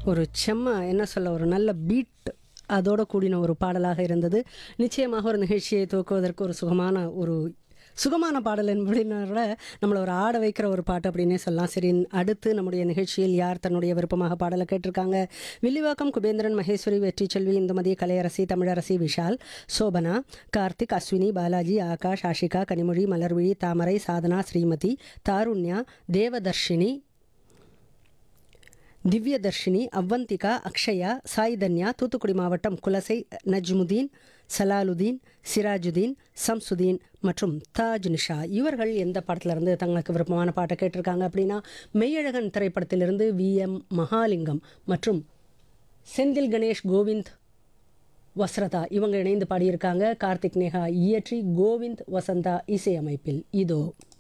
ஒரு செம்ம என்ன சொல்ல ஒரு நல்ல பீட் அதோட கூடின ஒரு பாடலாக இருந்தது நிச்சயமாக ஒரு நிகழ்ச்சியை துவக்குவதற்கு ஒரு சுகமான ஒரு சுகமான பாடல் என்பதை விட நம்மளை ஒரு ஆட வைக்கிற ஒரு பாட்டு அப்படின்னே சொல்லலாம் சரி அடுத்து நம்முடைய நிகழ்ச்சியில் யார் தன்னுடைய விருப்பமாக பாடலை கேட்டிருக்காங்க வில்லிவாக்கம் குபேந்திரன் மகேஸ்வரி வெற்றி செல்வி இந்துமதி கலையரசி தமிழரசி விஷால் சோபனா கார்த்திக் அஸ்வினி பாலாஜி ஆகாஷ் ஆஷிகா கனிமொழி மலர்விழி தாமரை சாதனா ஸ்ரீமதி தாருண்யா தேவதர்ஷினி திவ்யதர்ஷினி அவ்வந்திகா அக்ஷயா சாய்தன்யா தூத்துக்குடி மாவட்டம் குலசை நஜ்முதீன் சலாலுதீன் சிராஜுதீன் சம்சுதீன் மற்றும் தாஜ் நிஷா இவர்கள் எந்த படத்துலேருந்து தங்களுக்கு விருப்பமான பாட்டை கேட்டிருக்காங்க அப்படின்னா மெய்யழகன் திரைப்படத்திலிருந்து வி எம் மகாலிங்கம் மற்றும் செந்தில் கணேஷ் கோவிந்த் வஸ்ரதா இவங்க இணைந்து பாடியிருக்காங்க கார்த்திக் நேஹா இயற்றி கோவிந்த் வசந்தா இசையமைப்பில் இதோ